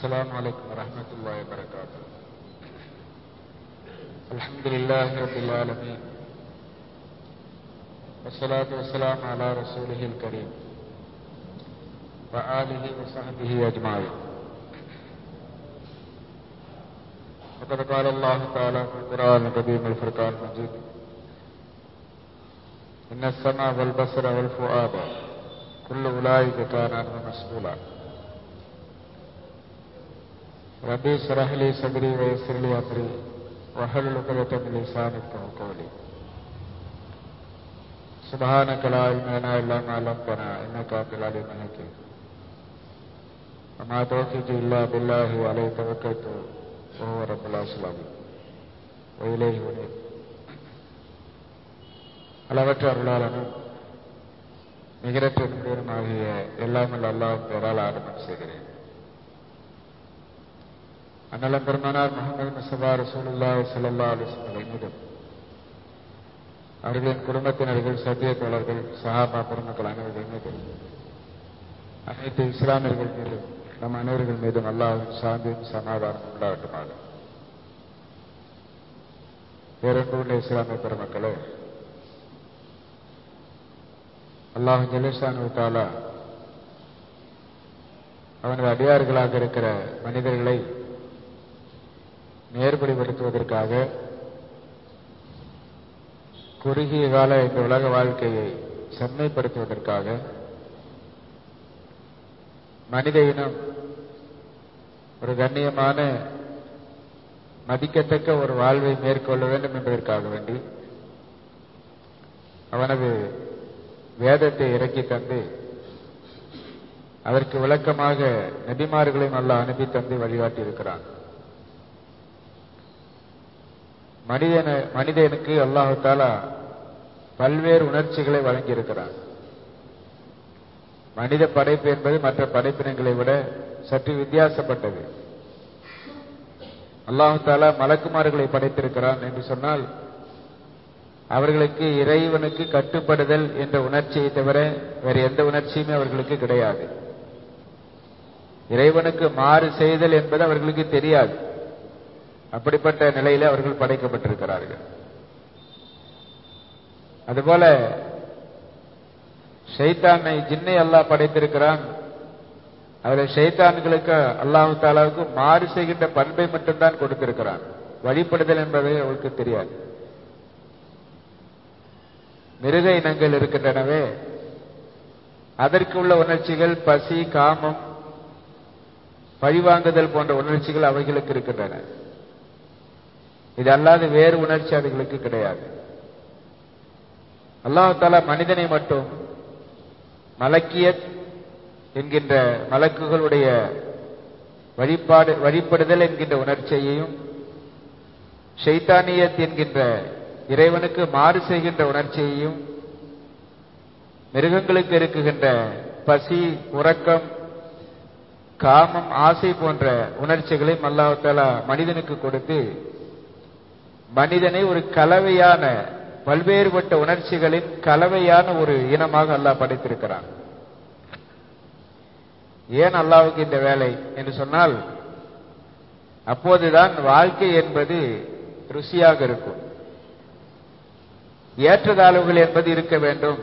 السلام عليكم ورحمة الله وبركاته الحمد لله رب العالمين والصلاة والسلام على رسوله الكريم وآله وصحبه أجمعين وقد قال الله تعالى في القرآن الكريم الفرقان المجيد إن السمع والبصر والفؤاد كل أولئك كان عنه مسؤولا ربي اشرح لي صدري ويسر لي أمري واحلل عقدة من لساني يفقهوا قولي سبحانك لا علم لنا إلا ما علمتنا إنك أنت العليم الحكيم وما توفيقي إلا بالله عليه توكلت وهو رب العرش العظيم وإليه أنيب அளவற்ற அருளாளனும் நிகரற்ற நுண்ணியருமாகிய எல்லாமல் அல்லாஹ் பெறால் ஆரம்பம் செய்கிறேன் அண்ணலம் பெருமானார் முகமது முசபா ரசூலுல்லா சல்லா அலிஸ்மர்கள் மீதும் அவர்களின் குடும்பத்தினர்கள் சத்திய தோழர்கள் சஹாபா பெருமக்கள் அனைவர்கள் மீதும் அனைத்து இஸ்லாமியர்கள் மீதும் நம் அனைவர்கள் மீதும் அல்லாஹும் சாந்தியும் சமாதானம் உண்டாகட்டுமாக பேரன்புள்ள இஸ்லாமிய பெருமக்களே அல்லாஹ் ஜலேஷானு தாலா அவனது அடியார்களாக இருக்கிற மனிதர்களை நேர்படிப்படுத்துவதற்காக குறுகிய கால இந்த உலக வாழ்க்கையை செம்மைப்படுத்துவதற்காக மனித இனம் ஒரு கண்ணியமான மதிக்கத்தக்க ஒரு வாழ்வை மேற்கொள்ள வேண்டும் என்பதற்காக வேண்டி அவனது வேதத்தை இறக்கி தந்து அதற்கு விளக்கமாக நபிமார்களையும் அல்ல அனுப்பி தந்து வழிகாட்டி இருக்கிறான் மனிதன மனிதனுக்கு அல்லாஹாலா பல்வேறு உணர்ச்சிகளை வழங்கியிருக்கிறான் மனித படைப்பு என்பது மற்ற படைப்பினங்களை விட சற்று வித்தியாசப்பட்டது அல்லாஹு தாலா மலக்குமார்களை படைத்திருக்கிறான் என்று சொன்னால் அவர்களுக்கு இறைவனுக்கு கட்டுப்படுதல் என்ற உணர்ச்சியை தவிர வேறு எந்த உணர்ச்சியுமே அவர்களுக்கு கிடையாது இறைவனுக்கு மாறு செய்தல் என்பது அவர்களுக்கு தெரியாது அப்படிப்பட்ட நிலையில அவர்கள் படைக்கப்பட்டிருக்கிறார்கள் அதுபோல ஷைத்தானை ஜின்னை அல்லாஹ் படைத்திருக்கிறான் அதில் ஷைத்தான்களுக்கு அல்லாஹு தாலாவுக்கு மாறு செய்கின்ற பண்பை மட்டும்தான் கொடுத்திருக்கிறான் வழிபடுதல் என்பது அவருக்கு தெரியாது மிருக இனங்கள் இருக்கின்றனவே அதற்கு உள்ள உணர்ச்சிகள் பசி காமம் பழிவாங்குதல் போன்ற உணர்ச்சிகள் அவைகளுக்கு இருக்கின்றன இது அல்லாது வேறு உணர்ச்சி அதுகளுக்கு கிடையாது அல்லாஹால மனிதனை மட்டும் மலக்கியத் என்கின்ற மலக்குகளுடைய வழிபாடு வழிபடுதல் என்கின்ற உணர்ச்சியையும் ஷைத்தானியத் என்கின்ற இறைவனுக்கு மாறு செய்கின்ற உணர்ச்சியையும் மிருகங்களுக்கு இருக்குகின்ற பசி உறக்கம் காமம் ஆசை போன்ற உணர்ச்சிகளையும் அல்லாஹாலா மனிதனுக்கு கொடுத்து மனிதனை ஒரு கலவையான பல்வேறுபட்ட உணர்ச்சிகளின் கலவையான ஒரு இனமாக அல்லாஹ் படைத்திருக்கிறான் ஏன் அல்லாவுக்கு இந்த வேலை என்று சொன்னால் அப்போதுதான் வாழ்க்கை என்பது ருசியாக இருக்கும் ஏற்றதாழ்வுகள் என்பது இருக்க வேண்டும்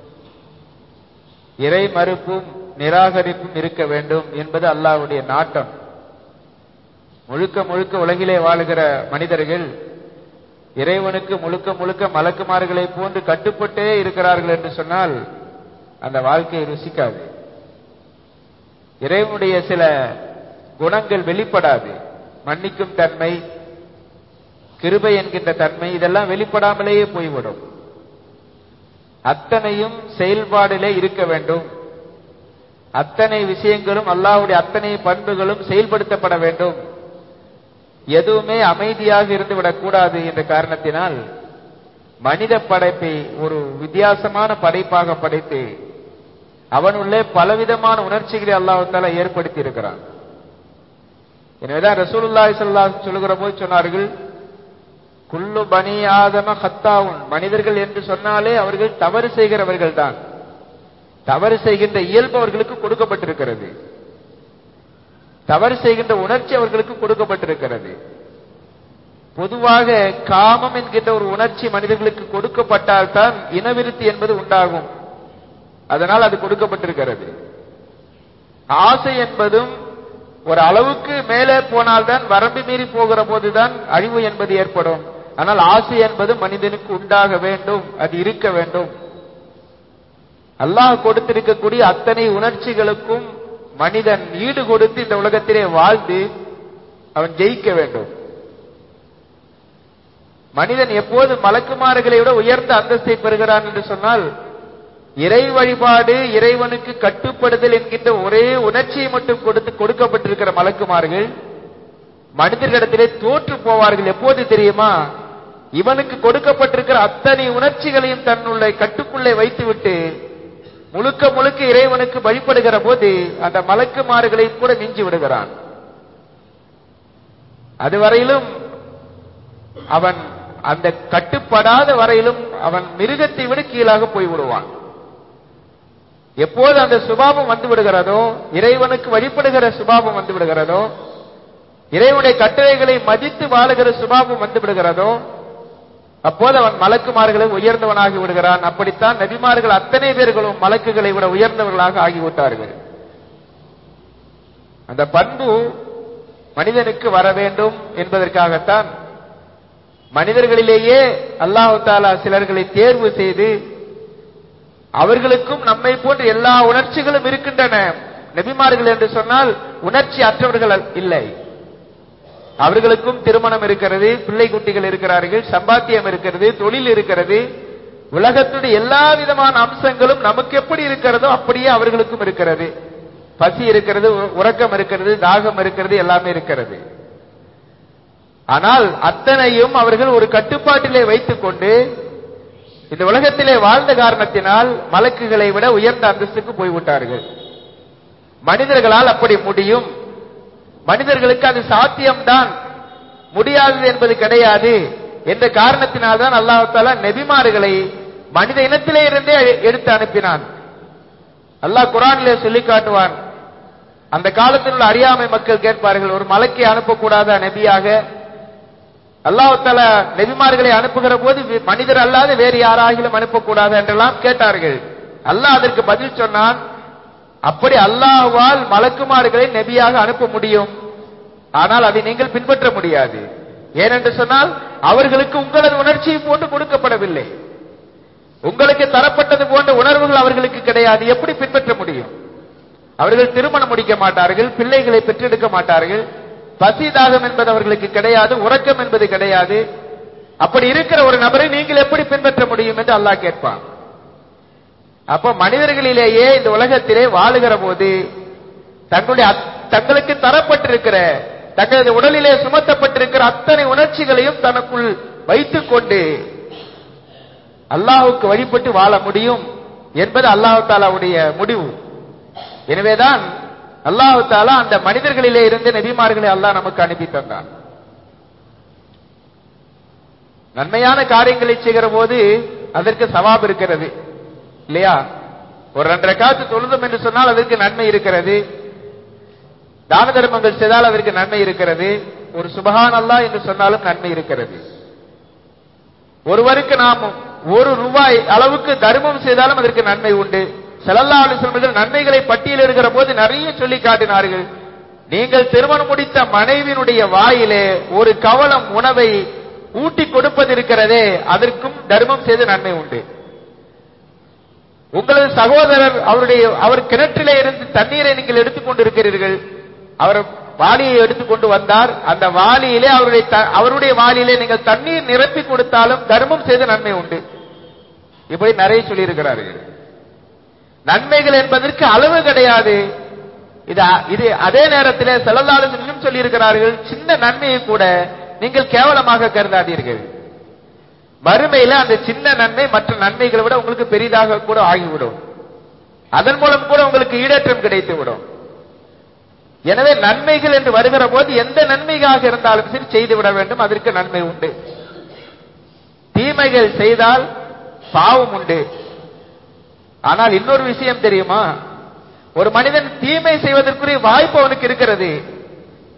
இறை மறுப்பும் நிராகரிப்பும் இருக்க வேண்டும் என்பது அல்லாவுடைய நாட்டம் முழுக்க முழுக்க உலகிலே வாழுகிற மனிதர்கள் இறைவனுக்கு முழுக்க முழுக்க மலக்குமார்களை போன்று கட்டுப்பட்டே இருக்கிறார்கள் என்று சொன்னால் அந்த வாழ்க்கையை ருசிக்காது இறைவனுடைய சில குணங்கள் வெளிப்படாது மன்னிக்கும் தன்மை கிருபை என்கின்ற தன்மை இதெல்லாம் வெளிப்படாமலேயே போய்விடும் அத்தனையும் செயல்பாடிலே இருக்க வேண்டும் அத்தனை விஷயங்களும் அல்லாவுடைய அத்தனை பண்புகளும் செயல்படுத்தப்பட வேண்டும் எதுவுமே அமைதியாக இருந்துவிடக் கூடாது என்ற காரணத்தினால் மனித படைப்பை ஒரு வித்தியாசமான படைப்பாக படைத்து அவனுள்ளே பலவிதமான உணர்ச்சிகளை அல்லாஹால ஏற்படுத்தி இருக்கிறான் எனவேதான் ரசூலுல்லாஹி ஸல்லல்லாஹு சொல்லுகிற போது சொன்னார்கள் குல்லு பனி ஆதம ஹத்தாவுன் மனிதர்கள் என்று சொன்னாலே அவர்கள் தவறு செய்கிறவர்கள் தான் தவறு செய்கின்ற இயல்பு அவர்களுக்கு கொடுக்கப்பட்டிருக்கிறது தவறு செய்கின்ற உணர்ச்சி அவர்களுக்கு கொடுக்கப்பட்டிருக்கிறது பொதுவாக காமம் என்கின்ற ஒரு உணர்ச்சி மனிதர்களுக்கு கொடுக்கப்பட்டால்தான் இனவிருத்தி என்பது உண்டாகும் அதனால் அது கொடுக்கப்பட்டிருக்கிறது ஆசை என்பதும் ஒரு அளவுக்கு மேலே போனால்தான் வரம்பு மீறி போகிற போதுதான் அழிவு என்பது ஏற்படும் ஆனால் ஆசை என்பது மனிதனுக்கு உண்டாக வேண்டும் அது இருக்க வேண்டும் அல்லாஹ் கொடுத்திருக்கக்கூடிய அத்தனை உணர்ச்சிகளுக்கும் மனிதன் ஈடு கொடுத்து இந்த உலகத்திலே வாழ்ந்து அவன் ஜெயிக்க வேண்டும் மனிதன் எப்போது மலக்குமார்களை விட உயர்ந்த அந்தஸ்தை பெறுகிறான் என்று சொன்னால் இறை வழிபாடு இறைவனுக்கு கட்டுப்படுதல் என்கின்ற ஒரே உணர்ச்சியை மட்டும் கொடுத்து கொடுக்கப்பட்டிருக்கிற மலக்குமார்கள் மனிதர்களிடத்திலே தோற்று போவார்கள் எப்போது தெரியுமா இவனுக்கு கொடுக்கப்பட்டிருக்கிற அத்தனை உணர்ச்சிகளையும் தன்னுள்ள கட்டுக்குள்ளே வைத்துவிட்டு முழுக்க முழுக்க இறைவனுக்கு வழிபடுகிற போது அந்த மலக்குமார்களையும் கூட மிஞ்சி விடுகிறான் அதுவரையிலும் அவன் அந்த கட்டுப்படாத வரையிலும் அவன் மிருகத்தை விட கீழாக போய் விடுவான் எப்போது அந்த சுபாவம் வந்து விடுகிறதோ இறைவனுக்கு வழிபடுகிற சுபாவம் வந்து விடுகிறதோ இறைவனுடைய கட்டளைகளை மதித்து வாழுகிற சுபாவம் வந்து விடுகிறதோ அப்போது அவன் மலக்குமார்களை உயர்ந்தவனாகி விடுகிறான் அப்படித்தான் நபிமார்கள் அத்தனை பேர்களும் மலக்குகளை விட உயர்ந்தவர்களாக ஆகிவிட்டார்கள் அந்த பண்பு மனிதனுக்கு வர வேண்டும் என்பதற்காகத்தான் மனிதர்களிலேயே அல்லாஹு தாலா சிலர்களை தேர்வு செய்து அவர்களுக்கும் நம்மை போன்ற எல்லா உணர்ச்சிகளும் இருக்கின்றன நபிமார்கள் என்று சொன்னால் உணர்ச்சி அற்றவர்கள் இல்லை அவர்களுக்கும் திருமணம் இருக்கிறது பிள்ளை குட்டிகள் இருக்கிறார்கள் சம்பாத்தியம் இருக்கிறது தொழில் இருக்கிறது உலகத்துடைய எல்லா விதமான அம்சங்களும் நமக்கு எப்படி இருக்கிறதோ அப்படியே அவர்களுக்கும் இருக்கிறது பசி இருக்கிறது உறக்கம் இருக்கிறது தாகம் இருக்கிறது எல்லாமே இருக்கிறது ஆனால் அத்தனையும் அவர்கள் ஒரு கட்டுப்பாட்டிலே வைத்துக் கொண்டு இந்த உலகத்திலே வாழ்ந்த காரணத்தினால் மலக்குகளை விட உயர்ந்த அந்தஸ்துக்கு போய்விட்டார்கள் மனிதர்களால் அப்படி முடியும் மனிதர்களுக்கு அது சாத்தியம்தான் முடியாதது என்பது கிடையாது என்ற காரணத்தினால்தான் அல்லாஹால நெபிமார்களை மனித இனத்திலே இருந்தே எடுத்து அனுப்பினான் அல்லாஹ் குரானிலே சொல்லி காட்டுவான் அந்த காலத்தில் உள்ள அறியாமை மக்கள் கேட்பார்கள் ஒரு மலைக்கு அனுப்பக்கூடாத நபியாக அல்லாஹால நெபிமார்களை அனுப்புகிற போது மனிதர் அல்லாத வேறு யாராகிலும் அனுப்பக்கூடாது என்றெல்லாம் கேட்டார்கள் அல்லாஹ் அதற்கு பதில் சொன்னான் அப்படி அல்லாஹ்வால் மலக்குமார்களை நபியாக அனுப்ப முடியும் ஆனால் அதை நீங்கள் பின்பற்ற முடியாது ஏனென்று சொன்னால் அவர்களுக்கு உங்களது உணர்ச்சியை போன்று கொடுக்கப்படவில்லை உங்களுக்கு தரப்பட்டது போன்ற உணர்வுகள் அவர்களுக்கு கிடையாது எப்படி பின்பற்ற முடியும் அவர்கள் திருமணம் முடிக்க மாட்டார்கள் பிள்ளைகளை பெற்றெடுக்க மாட்டார்கள் பசி தாகம் என்பது அவர்களுக்கு கிடையாது உறக்கம் என்பது கிடையாது அப்படி இருக்கிற ஒரு நபரை நீங்கள் எப்படி பின்பற்ற முடியும் என்று அல்லாஹ் கேட்பான் அப்ப மனிதர்களிலேயே இந்த உலகத்திலே வாழுகிற போது தங்களுடைய தங்களுக்கு தரப்பட்டிருக்கிற தங்களது உடலிலே சுமத்தப்பட்டிருக்கிற அத்தனை உணர்ச்சிகளையும் தனக்குள் வைத்துக் கொண்டு அல்லாஹுக்கு வழிபட்டு வாழ முடியும் என்பது அல்லாஹு தாலாவுடைய முடிவு எனவேதான் அல்லாஹு தாலா அந்த மனிதர்களிலே இருந்து நபிமார்களை அல்லாஹ் நமக்கு அனுப்பி தந்தான் நன்மையான காரியங்களை செய்கிற போது அதற்கு சவாப் இருக்கிறது இல்லையா ஒரு ரெண்டரை காசு தொழுதும் என்று சொன்னால் அதற்கு நன்மை இருக்கிறது தான தர்மங்கள் செய்தால் அதற்கு நன்மை இருக்கிறது ஒரு சுபகான் அல்லா என்று சொன்னாலும் நன்மை இருக்கிறது ஒருவருக்கு நாம் ஒரு ரூபாய் அளவுக்கு தர்மம் செய்தாலும் அதற்கு நன்மை உண்டு செலல்லா அலிஸ்லமர்கள் நன்மைகளை பட்டியலிடுகிற போது நிறைய சொல்லி காட்டினார்கள் நீங்கள் திருமணம் முடித்த மனைவியினுடைய வாயிலே ஒரு கவலம் உணவை ஊட்டி கொடுப்பது இருக்கிறதே அதற்கும் தர்மம் செய்து நன்மை உண்டு உங்களது சகோதரர் அவருடைய அவர் கிணற்றிலே இருந்து தண்ணீரை நீங்கள் எடுத்துக்கொண்டிருக்கிறீர்கள் அவர் வாளியை எடுத்துக்கொண்டு வந்தார் அந்த வாளியிலே அவருடைய அவருடைய வாளியிலே நீங்கள் தண்ணீர் நிரப்பி கொடுத்தாலும் தர்மம் செய்த நன்மை உண்டு இப்படி நிறைய சொல்லியிருக்கிறார்கள் நன்மைகள் என்பதற்கு அளவு கிடையாது இது இது அதே நேரத்தில் செல்லல்லாலும் சொல்லியிருக்கிறார்கள் சின்ன நன்மையை கூட நீங்கள் கேவலமாக கருதாதீர்கள் மறுமையில அந்த சின்ன நன்மை மற்ற நன்மைகளை விட உங்களுக்கு பெரிதாக கூட ஆகிவிடும் அதன் மூலம் கூட உங்களுக்கு ஈடேற்றம் கிடைத்து விடும் எனவே நன்மைகள் என்று வருகிற போது எந்த நன்மையாக இருந்தாலும் சரி செய்து விட வேண்டும் அதற்கு நன்மை உண்டு தீமைகள் செய்தால் பாவம் உண்டு ஆனால் இன்னொரு விஷயம் தெரியுமா ஒரு மனிதன் தீமை செய்வதற்குரிய வாய்ப்பு அவனுக்கு இருக்கிறது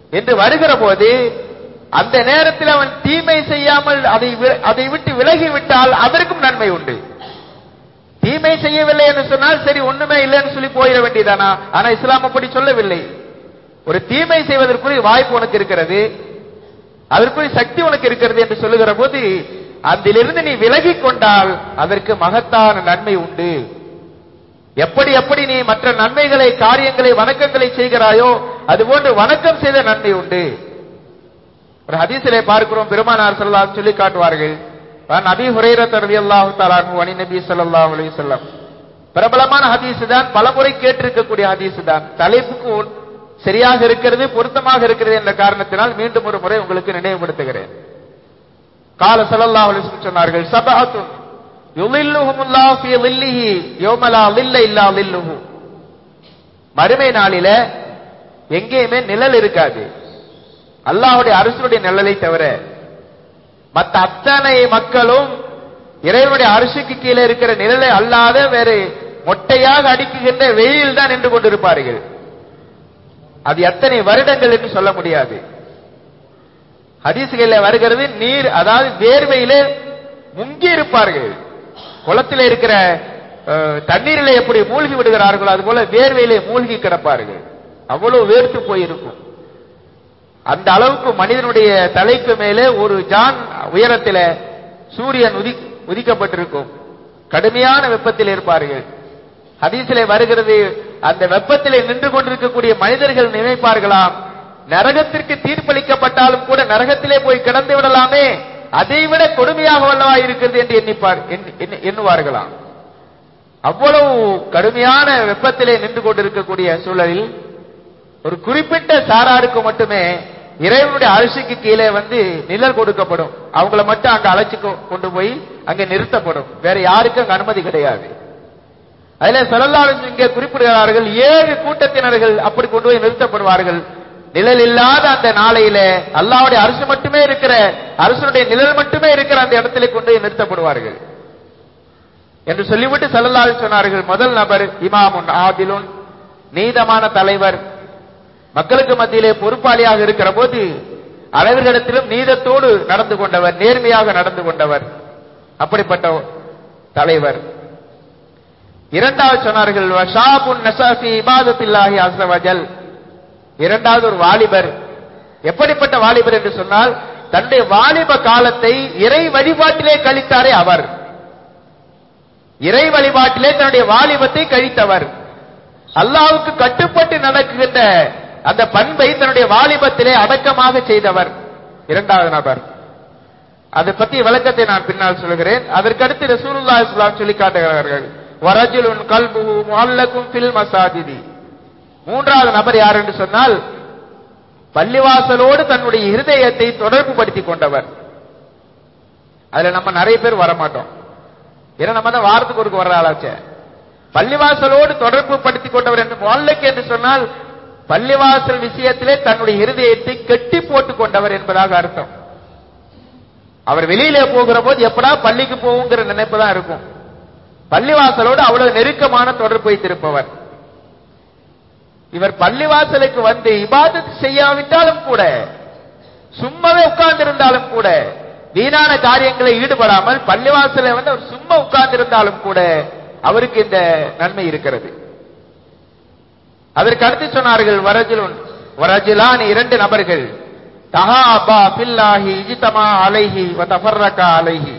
என்று வருகிற போது அந்த நேரத்தில் அவன் தீமை செய்யாமல் அதை வி- அதை விட்டு விலகி விட்டால் அதற்கும் நன்மை உண்டு தீமை செய்யவில்லை என்று சொன்னால் சரி ஒண்ணுமே இல்லைன்னு சொல்லி போயிட வேண்டியதானா ஆனா இஸ்லாம் அப்படி சொல்லவில்லை ஒரு தீமை செய்வதற்குரிய வாய்ப்பு உனக்கு இருக்கிறது அதற்குரிய சக்தி உனக்கு இருக்கிறது என்று சொல்லுகிற போது அதிலிருந்து நீ விலகி கொண்டால் அதற்கு மகத்தான நன்மை உண்டு எப்படி எப்படி நீ மற்ற நன்மைகளை காரியங்களை வணக்கங்களை செய்கிறாயோ அதுபோன்று வணக்கம் செய்த நன்மை உண்டு ஒரு ஹதீஸிலே பார்க்கிறோம் பெருமானார் ஸல்லல்லாஹு சொல்லி காட்டுவார்கள் நபி ஹுரைரத் ரலியல்லாஹு தஆலா அன்ஹு அனி நபி ஸல்லல்லாஹு அலைஹி வஸல்லம் பிரபலமான ஹதீஸ் தான் பலமுறை கேட்டிருக்கக்கூடிய ஹதீஸ் தான் தலைப்புக்கு ஒன்- சரியாக இருக்கிறது பொருத்தமாக இருக்கிறது என்ற காரணத்தினால் மீண்டும் ஒரு முறை உங்களுக்கு நினைவுபடுத்துகிறேன் கால ஸல்லல்லாஹு அலைஹி வஸல்லம் சொன்னார்கள் சபஅத்துன் யுலில்லுஹுமுல்லாஹு ஃபீ லில்லிஹி யௌம லா லில்ல இல்லா லில்லுஹு மறுமை நாளில எங்கேயுமே நிழல் இருக்காது அல்லாஹ்வுடைய அரசுடைய நிழலை தவிர மற்ற அத்தனை மக்களும் இறைவனுடைய அரசுக்கு கீழே இருக்கிற நிழலை அல்லாத வேறு மொட்டையாக அடிக்குகின்ற வெயில் தான் நின்று கொண்டிருப்பார்கள் அது எத்தனை வருடங்கள் என்று சொல்ல முடியாது ஹதீசுகளில் வருகிறது நீர் அதாவது வேர்வையிலே முங்கி இருப்பார்கள் குளத்திலே இருக்கிற அஹ், தண்ணீரிலே எப்படி மூழ்கி விடுகிறார்களோ அது போல வேர்வையிலே மூழ்கி கிடப்பார்கள் அவ்வளவு வேர்த்து போயிருக்கும் அந்த அளவுக்கு மனிதனுடைய தலைக்கு மேலே ஒரு ஜான் உயரத்தில சூரியன் உதி உதிக்கப்பட்டிருக்கும் கடுமையான வெப்பத்தில் இருப்பார்கள் ஹதீஸிலே வருகிறது அந்த வெப்பத்திலே நின்று கொண்டிருக்கக்கூடிய மனிதர்கள் நினைப்பார்களாம் நரகத்திற்கு தீர்ப்பளிக்கப்பட்டாலும் கூட நரகத்திலே போய் கிடந்து விடலாமே அதைவிட கொடுமையாக வல்லவா இருக்கிறது என்று எண்ணிப்பார் எண்ணி- எண்ணி- எண்ணுவார்களாம் அவ்வளவு கடுமையான வெப்பத்திலே நின்று கொண்டிருக்கக்கூடிய சூழலில் ஒரு குறிப்பிட்ட சாராருக்கு மட்டுமே இறைவனுடைய அரிசிக்கு கீழே வந்து நிழல் கொடுக்கப்படும் அவங்கள மட்டும் அங்க அழைச்சு கொ- கொண்டு போய் அங்க நிறுத்தப்படும் வேற யாருக்கும் அங்க அனுமதி கிடையாது அதுல செலல்லாலும் இங்கே குறிப்பிடுகிறார்கள் ஏழு கூட்டத்தினர்கள் அப்படி கொண்டு போய் நிறுத்தப்படுவார்கள் நிழல் இல்லாத அந்த நாளையில அல்லாஹ்வுடைய அரசு மட்டுமே இருக்கிற அரசனுடைய நிழல் மட்டுமே இருக்கிற அந்த இடத்திலே கொண்டு போய் நிறுத்தப்படுவார்கள் என்று சொல்லிவிட்டு செல்லல்லாது சொன்னார்கள் முதல் நபர் இமாமுன் ஆதிலுன் நீதமான தலைவர் மக்களுக்கு மத்தியிலே பொறுப்பாளியாக இருக்கிற போது அனைவர்களிடத்திலும் நீதத்தோடு நடந்து கொண்டவர் நேர்மையாக நடந்து கொண்டவர் அப்படிப்பட்ட தலைவர் இரண்டாவது சொன்னார்கள் வஷாபுன் நசாஃபி இபாதத்தில்லாஹி அஸ்ஸவஜல் இரண்டாவது ஒரு வாலிபர் எப்படிப்பட்ட வாலிபர் என்று சொன்னால் தன்னுடைய வாலிப காலத்தை இறை வழிபாட்டிலே கழித்தாரே அவர் இறை வழிபாட்டிலே தன்னுடைய வாலிபத்தை கழித்தவர் அல்லாஹ்வுக்கு கட்டுப்பட்டு நடக்குகின்ற அந்த பண்பை தன்னுடைய வாலிபத்திலே அடக்கமாக செய்தவர் இரண்டாவது நபர் அதை பத்தி விளக்கத்தை நான் பின்னால் சொல்கிறேன் அதற்கடுத்து ரசூலுல்லாஹி ஸல்லல்லாஹு அலைஹி சொல்லி காட்டுகிறார்கள் வரஜுலுன் கல்புஹு முஅல்லகும் ஃபில் மசாஜிதி மூன்றாவது நபர் யார் என்று சொன்னால் பள்ளிவாசலோடு தன்னுடைய இருதயத்தை தொடர்பு படுத்திக் கொண்டவர் அதுல நம்ம நிறைய பேர் வரமாட்டோம் ஏன்னா நம்ம தான் வாரத்துக்கு ஒருக்கு வர்ற ஆளாச்சே பள்ளிவாசலோடு தொடர்பு படுத்திக் கொண்டவர் என்று முல்லக்கு என்று சொன்னால் பள்ளிவாசல் விஷயத்திலே தன்னுடைய இருதயத்தை கெட்டி போட்டுக் கொண்டவர் என்பதாக அர்த்தம் அவர் வெளியிலே போகிற போது எப்படா பள்ளிக்கு போகுங்கிற நினைப்பு தான் இருக்கும் பள்ளிவாசலோடு அவ்வளவு நெருக்கமான தொடர்பு வைத்திருப்பவர் இவர் பள்ளிவாசலுக்கு வந்து இபாதத் செய்யாவிட்டாலும் கூட சும்மாவே உட்கார்ந்து இருந்தாலும் கூட வீணான காரியங்களை ஈடுபடாமல் பள்ளிவாசல வந்து அவர் சும்மா உட்கார்ந்து இருந்தாலும் கூட அவருக்கு இந்த நன்மை இருக்கிறது அதற்கு அடுத்து சொன்னார்கள் வரஜுலுன் வரஜுலான் இரண்டு நபர்கள் தஹாபா பில்லாஹி இஜ்தமா அலைஹி வ தஃபர்ரகா அலைஹி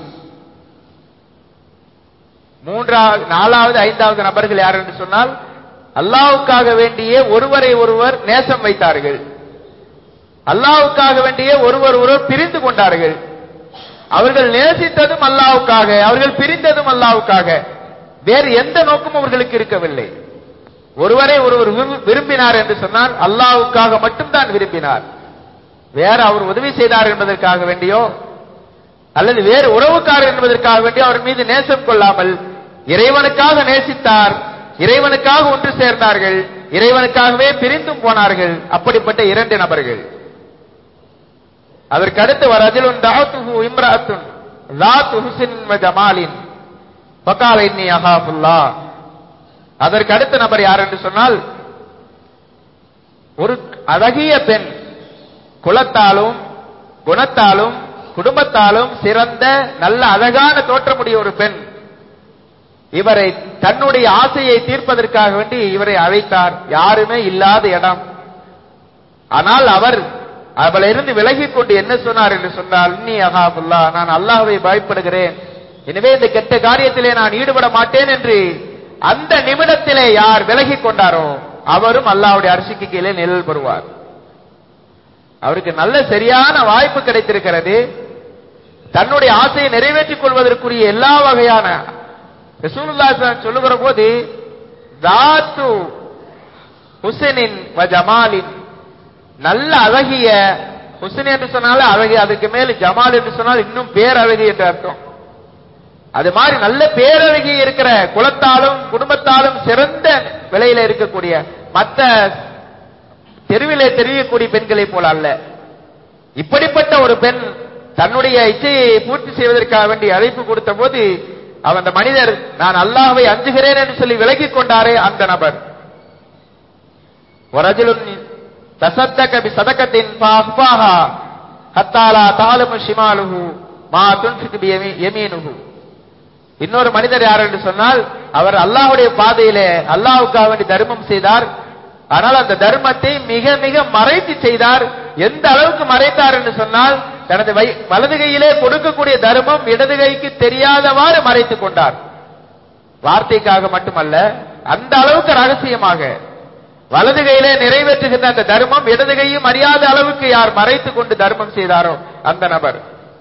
மூன்றாவது நாலாவது ஐந்தாவது நபர்கள் யார் என்று சொன்னால் அல்லாஹ்வுக்காக வேண்டிய ஒருவரை ஒருவர் நேசம் வைத்தார்கள் அல்லாஹ்வுக்காக வேண்டிய ஒருவர் ஒருவர் பிரிந்து கொண்டார்கள் அவர்கள் நேசித்ததும் அல்லாஹ்வுக்காக அவர்கள் பிரிந்ததும் அல்லாஹ்வுக்காக வேறு எந்த நோக்கமும் அவர்களுக்கு இருக்கவில்லை ஒருவரை ஒருவர் விரும்பி- விரும்பினார் என்று சொன்னால் அல்லாஹ்வுக்காக மட்டும்தான் விரும்பினார் வேற அவர் உதவி செய்தார் என்பதற்காக வேண்டியோ அல்லது வேறு உறவுக்காரர் என்பதற்காக வேண்டியோ அவர் மீது நேசம் கொள்ளாமல் இறைவனுக்காக நேசித்தார் இறைவனுக்காக ஒன்று சேர்ந்தார்கள் இறைவனுக்காகவே பிரிந்தும் போனார்கள் அப்படிப்பட்ட இரண்டு நபர்கள் அதற்கு அடுத்து வரதிலுன் தஅத்துஹு இம்ரஅத்துன் ذات حسن وجمال فقال اني اخاف الله அதற்கு அடுத்த நபர் யார் என்று சொன்னால் ஒரு அழகிய பெண் குலத்தாலும் குணத்தாலும் குடும்பத்தாலும் சிறந்த நல்ல அழகான தோற்றமுடைய ஒரு பெண் இவரை தன்னுடைய ஆசையை தீர்ப்பதற்காக வேண்டி இவரை அழைத்தார் யாருமே இல்லாத இடம் ஆனால் அவர் அவளிருந்து விலகிக் கொண்டு என்ன சொன்னார் என்று சொன்னால் இன்னி அகாபுல்லா நான் அல்லாஹ்வை பயப்படுகிறேன் எனவே இந்த கெட்ட காரியத்திலே நான் ஈடுபட மாட்டேன் என்று அந்த நிமிடத்திலே யார் விலகிக் கொண்டாரோ அவரும் அல்லாஹ்வுடைய அரிசிக்கு கீழே நிழல் பெறுவார் அவருக்கு நல்ல சரியான வாய்ப்பு கிடைத்திருக்கிறது தன்னுடைய ஆசையை நிறைவேற்றிக் கொள்வதற்குரிய எல்லா வகையான ரசூலுல்லாஹி ஸல்லல்லாஹு அலைஹி சொல்லுகிற போது தாத்து ஹுசனின் வ ஜமாலின் நல்ல அழகிய ஹுசன் என்று சொன்னாலே அழகு அதுக்கு மேல் ஜமால் என்று சொன்னால் இன்னும் பேரழகு என்று அர்த்தம் அது மாதிரி நல்ல பேரழகி இருக்கிற குலத்தாலும் குடும்பத்தாலும் சிறந்த விலையில இருக்கக்கூடிய மற்ற தெருவிலே தெரியக்கூடிய பெண்களை போல அல்ல இப்படிப்பட்ட ஒரு பெண் தன்னுடைய இச்சையை பூர்த்தி செய்வதற்காக வேண்டி அழைப்பு கொடுத்த போது அவன் அந்த மனிதர் நான் அல்லாஹ்வை அஞ்சுகிறேன் என்று சொல்லி விலகிக் கொண்டாரே அந்த நபர் வரஜுலுன் தசத்தக பி சதகத்தின் பாஹ்பாஹா ஹத்தாலா தாலுமு ஷிமாலுஹு மா துன்ஃபிகு பி யமீ- யமீனுஹு இன்னொரு மனிதர் யார் என்று சொன்னால் அவர் அல்லாஹ்வுடைய பாதையிலே அல்லாஹ்வுக்காக வேண்டி தர்மம் செய்தார் ஆனால் அந்த தர்மத்தை மிக மிக மறைத்து செய்தார் எந்த அளவுக்கு மறைத்தார் என்று சொன்னால் தனது வை- வலது கையிலே கொடுக்கக்கூடிய தர்மம் இடது கைக்கு தெரியாதவாறு மறைத்துக் கொண்டார் வார்த்தைக்காக மட்டுமல்ல அந்த அளவுக்கு ரகசியமாக வலது கையிலே நிறைவேற்றுகின்ற அந்த தர்மம் இடது கையும் அறியாத அளவுக்கு யார் மறைத்துக் கொண்டு தர்மம் செய்தாரோ அந்த நபர்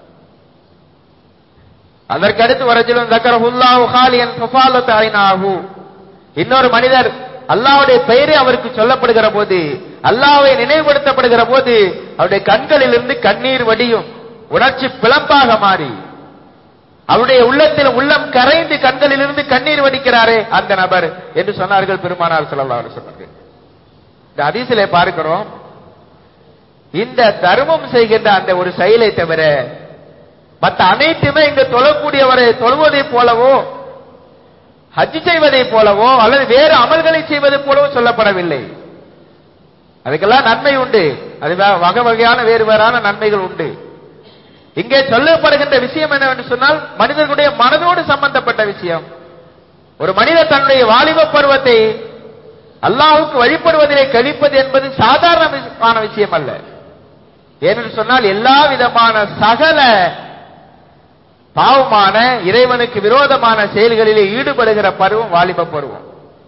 அதற்கடுத்து வரஜிலும் தக்கரஹுல்லாஹு ஹாலியன் ஃபஃபாலத் ஐனாஹு இன்னொரு மனிதர் அல்லாஹ்வுடைய பெயரே அவருக்கு சொல்லப்படுகிற போது அல்லாஹ்வை நினைவுபடுத்தப்படுகிற போது அவருடைய கண்களிலிருந்து கண்ணீர் வடியும் உணர்ச்சி பிளம்பாக மாறி அவருடைய உள்ளத்தில் உள்ளம் கரைந்து கண்களிலிருந்து கண்ணீர் வடிக்கிறாரே அந்த நபர் என்று சொன்னார்கள் பெருமானார் ஸல்லல்லாஹு அலைஹி வஸல்லம் இந்த ஹதீஸிலே பார்க்கிறோம் இந்த தர்மம் செய்கின்ற அந்த ஒரு செயலை தவிர மற்ற அனைத்துமே இங்க தொழக்கூடியவரை தொழுவதை போலவோ ஹஜ் செய்வதை போலவோ அல்லது வேறு அமல்களை செய்வதை போலவோ சொல்லப்படவில்லை அதுக்கெல்லாம் நன்மை உண்டு அது வே- வகை வகையான வேறு வேறான நன்மைகள் உண்டு இங்கே சொல்லப்படுகின்ற விஷயம் என்னவென்று சொன்னால் மனிதர்களுடைய மனதோடு சம்பந்தப்பட்ட விஷயம் ஒரு மனிதர் தன்னுடைய வாலிப பருவத்தை அல்லாஹ்வுக்கு வழிபடுவதிலே கழிப்பது என்பது சாதாரணமான விஷயம் அல்ல ஏனென்று சொன்னால் எல்லா விதமான சகல பாவமான இறைவனுக்கு விரோதமான செயல்களிலே ஈடுபடுகிற பருவம் வாலிப பருவம்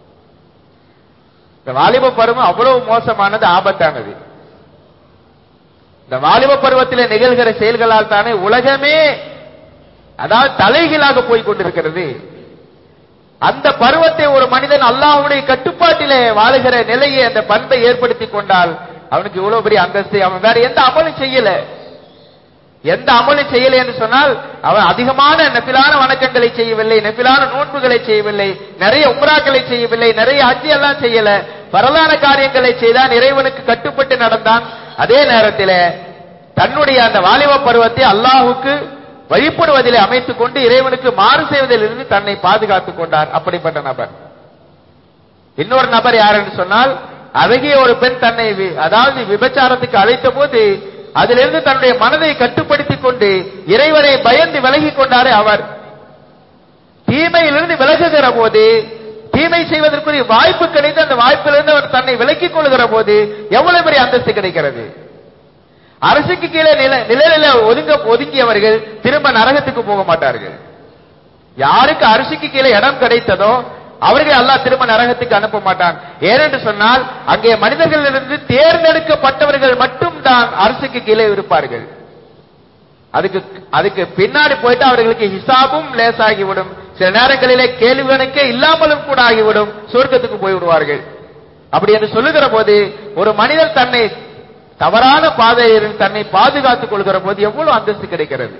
இந்த வாலிப பருவம் அவ்வளவு மோசமானது ஆபத்தானது இந்த வாலிப பருவத்திலே நிகழ்கிற செயல்களால் தானே உலகமே அதாவது தலைகீழாக போய் கொண்டிருக்கிறது அந்த பருவத்தை ஒரு மனிதன் அல்லாஹ்வுடைய கட்டுப்பாட்டிலே வாழுகிற நிலையை அந்த பண்பை ஏற்படுத்தி கொண்டால் அவனுக்கு இவ்வளவு பெரிய அந்தஸ்து அவன் வேற எந்த அமலும் செய்யல எந்த அமலும் செய்யலை என்று சொன்னால் அவன் அதிகமான நெபிலான வணக்கங்களை செய்யவில்லை நெபிலான நோன்புகளை செய்யவில்லை நிறைய உம்ராக்களை செய்யவில்லை நிறைய ஹஜ்ஜி எல்லாம் செய்யல பரலான காரியங்களை செய்தான் இறைவனுக்கு கட்டுப்பட்டு நடந்தான் அதே நேரத்தில் தன்னுடைய அந்த வாலிப பருவத்தை அல்லாஹுக்கு வழிபடுவதிலே அமைத்துக் கொண்டு இறைவனுக்கு மாறு செய்வதிலிருந்து தன்னை பாதுகாத்துக் கொண்டார் அப்படிப்பட்ட நபர் இன்னொரு நபர் யார் என்று சொன்னால் அழகிய ஒரு பெண் தன்னை வி- அதாவது விபச்சாரத்துக்கு அழைத்த போது அதிலிருந்து தன்னுடைய மனதை கட்டுப்படுத்திக் கொண்டு இறைவனை பயந்து விலகிக் கொண்டாரே அவர் தீமையிலிருந்து விலகுகிற போது தீமை செய்வதற்குரிய வாய்ப்பு கிடைத்து அந்த வாய்ப்பிலிருந்து அவர் தன்னை விலக்கிக் கொள்கிற போது எவ்வளவு பெரிய அந்தஸ்து கிடைக்கிறது அரசுக்கு கீழே நில நிழலில ஒதுங்க ஒதுங்கியவர்கள் திரும்ப நரகத்துக்கு போக மாட்டார்கள் யாருக்கு அரிசிக்கு கீழே இடம் கிடைத்ததோ அவர்கள் அல்லாஹ் திரும்ப நரகத்துக்கு அனுப்ப மாட்டான் ஏனென்று சொன்னால் அங்கே மனிதர்களிலிருந்து தேர்ந்தெடுக்கப்பட்டவர்கள் மட்டும்தான் அரசுக்கு கீழே இருப்பார்கள் அதுக்கு அதுக்கு பின்னாடி போயிட்டு அவர்களுக்கு ஹிசாபும் லேசாகிவிடும் சில நேரங்களிலே கேள்வி கணக்கே இல்லாமலும் கூட ஆகிவிடும் சொர்க்கத்துக்கு போய் விடுவார்கள் அப்படி என்று சொல்லுகிற போது ஒரு மனிதர் தன்னை தவறான பாதையில் தன்னை பாதுகாத்துக் கொள்கிற போது எவ்வளவு அந்தஸ்து கிடைக்கிறது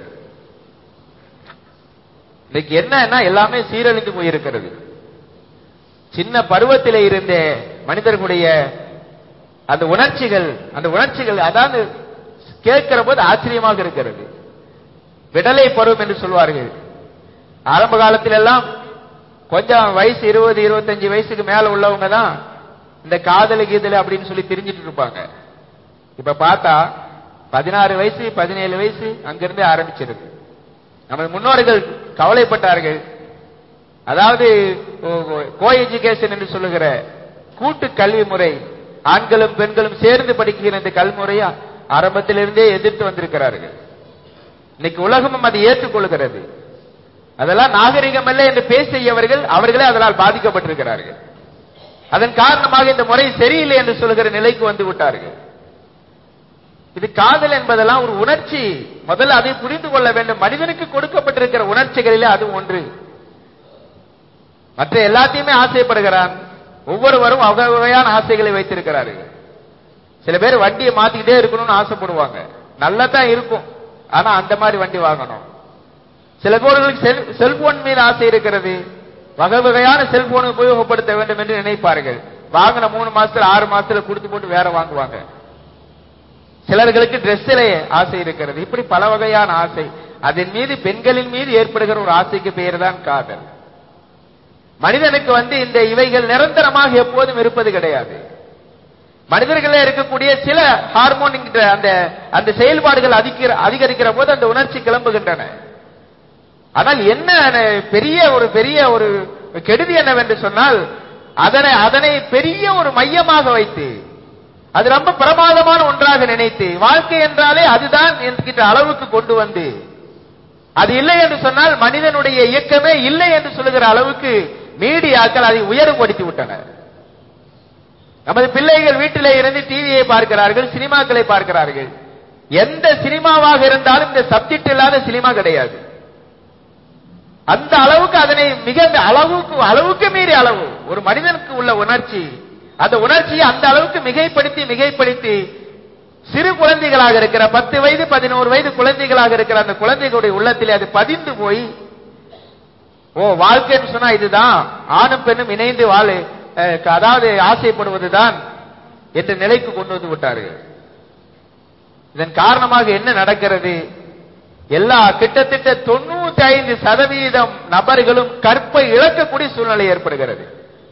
இன்னைக்கு என்னன்னா எல்லாமே சீரழிந்து போயிருக்கிறது சின்ன பருவத்திலே இருந்தே மனிதர்களுடைய அந்த உணர்ச்சிகள் அந்த உணர்ச்சிகள் அதாவது கேட்கிற போது ஆச்சரியமாக இருக்கிறது விடலை பருவம் என்று சொல்வார்கள் ஆரம்ப காலத்துல எல்லாம் கொஞ்சம் வயசு இருபது இருபத்தஞ்சு வயசுக்கு மேல உள்ளவங்க தான் இந்த காதலி கீதலை அப்படின்னு சொல்லி தெரிஞ்சிட்டு இருப்பாங்க இப்ப பார்த்தா பதினாறு வயசு பதினேழு வயசு அங்கிருந்து ஆரம்பிச்சிருக்கு நமது முன்னோர்கள் கவலைப்பட்டார்கள் அதாவது கோ எஜுகேஷன் என்று சொல்லுகிற கூட்டு கல்வி முறை ஆண்களும் பெண்களும் சேர்ந்து படிக்கிற இந்த கல்முறையை ஆரம்பத்திலிருந்தே எதிர்த்து வந்திருக்கிறார்கள் இன்னைக்கு உலகமும் அதை ஏற்றுக்கொள்கிறது அதெல்லாம் நாகரிகம் அல்ல என்று பேசியவர்கள் அவர்களே அதனால் பாதிக்கப்பட்டிருக்கிறார்கள் அதன் காரணமாக இந்த முறை சரியில்லை என்று சொல்லுகிற நிலைக்கு வந்து விட்டார்கள் இது காதல் என்பதெல்லாம் ஒரு உணர்ச்சி முதல்ல அதை புரிந்து கொள்ள வேண்டும் மனிதனுக்கு கொடுக்கப்பட்டிருக்கிற உணர்ச்சிகளிலே அது ஒன்று மற்ற எல்லாத்தையுமே ஆசைப்படுகிறான் ஒவ்வொருவரும் வகையான ஆசைகளை வைத்திருக்கிறார்கள் சில பேர் வண்டியை மாத்திக்கிட்டே இருக்கணும்னு ஆசைப்படுவாங்க நல்லா தான் இருக்கும் ஆனா அந்த மாதிரி வண்டி வாங்கணும் சில பேர்களுக்கு செல்போன் மீது ஆசை இருக்கிறது வகை வகையான செல்போனை உபயோகப்படுத்த வேண்டும் என்று நினைப்பார்கள் வாங்கின மூணு மாசத்துல ஆறு மாசத்துல கொடுத்து போட்டு வேற வாங்குவாங்க சிலர்களுக்கு டிரெஸ்ஸிலே ஆசை இருக்கிறது இப்படி பல வகையான ஆசை அதன் மீது பெண்களின் மீது ஏற்படுகிற ஒரு ஆசைக்கு பெயர் தான் காதல் மனிதனுக்கு வந்து இந்த இவைகள் நிரந்தரமாக எப்போதும் இருப்பது கிடையாது மனிதர்களே இருக்கக்கூடிய சில ஹார்மோன் அந்த அந்த செயல்பாடுகள் அதிகிற அதிகரிக்கிற போது அந்த உணர்ச்சி கிளம்புகின்றன ஆனால் என்ன பெரிய ஒரு பெரிய ஒரு கெடுதி என்னவென்று சொன்னால் அதனை அதனை பெரிய ஒரு மையமாக வைத்து அது ரொம்ப பிரமாதமான ஒன்றாக நினைத்து வாழ்க்கை என்றாலே அதுதான் என்கின்ற அளவுக்கு கொண்டு வந்து அது இல்லை என்று சொன்னால் மனிதனுடைய இயக்கமே இல்லை என்று சொல்லுகிற அளவுக்கு மீடியாக்கள் அதை உயர்வுபடுத்தி விட்டனர் நமது பிள்ளைகள் வீட்டிலே இருந்து டிவியை பார்க்கிறார்கள் சினிமாக்களை பார்க்கிறார்கள் எந்த சினிமாவாக இருந்தாலும் இந்த சப்ஜெக்ட் இல்லாத சினிமா கிடையாது அந்த அளவுக்கு அதனை மிக அளவுக்கு அளவுக்கு மீறி அளவு ஒரு மனிதனுக்கு உள்ள உணர்ச்சி அந்த உணர்ச்சியை அந்த அளவுக்கு மிகைப்படுத்தி மிகைப்படுத்தி சிறு குழந்தைகளாக இருக்கிற பத்து வயது பதினோரு வயது குழந்தைகளாக இருக்கிற அந்த குழந்தைகளுடைய உள்ளத்திலே அது பதிந்து போய் ஓ வாழ்க்கைன்னு சொன்னா இதுதான் ஆணும் பெண்ணும் இணைந்து வாழு அதாவது ஆசைப்படுவதுதான் என்ற நிலைக்கு கொண்டு வந்து விட்டார்கள் இதன் காரணமாக என்ன நடக்கிறது எல்லா கிட்டத்தட்ட தொண்ணூத்தி ஐந்து சதவீதம் நபர்களும் கற்பை இழக்கக்கூடிய சூழ்நிலை ஏற்படுகிறது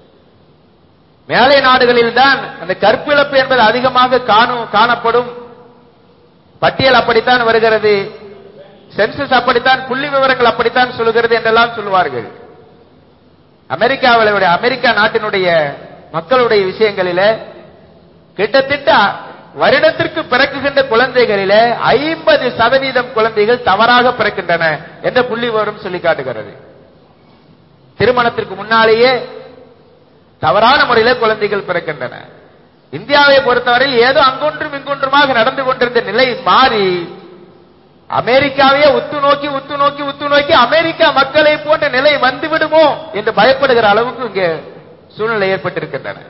மேலை நாடுகளில் தான் அந்த கற்பிழப்பு என்பது அதிகமாக காணும் காணப்படும் பட்டியல் அப்படித்தான் வருகிறது சென்சஸ் அப்படித்தான் புள்ளி விவரங்கள் அப்படித்தான் சொல்லுகிறது என்றெல்லாம் சொல்லுவார்கள் அமெரிக்காவில் அமெரிக்கா நாட்டினுடைய மக்களுடைய விஷயங்களில கிட்டத்தட்ட வருடத்திற்கு பிறக்குகின்ற குழந்தைகளில ஐம்பது சதவீதம் குழந்தைகள் தவறாக பிறக்கின்றன என்ற புள்ளி விவரம் சொல்லி காட்டுகிறது திருமணத்திற்கு முன்னாலேயே தவறான முறையில குழந்தைகள் பிறக்கின்றன இந்தியாவை பொறுத்தவரை ஏதோ அங்கொன்றும் இங்கொன்றுமாக நடந்து கொண்டிருந்த நிலை மாறி அமெரிக்காவையே உத்து நோக்கி உத்து நோக்கி உத்து நோக்கி அமெரிக்கா மக்களை போன்ற நிலை வந்துவிடுமோ என்று பயப்படுகிற அளவுக்கு இங்கே சூழ்நிலை ஏற்பட்டிருக்கின்றன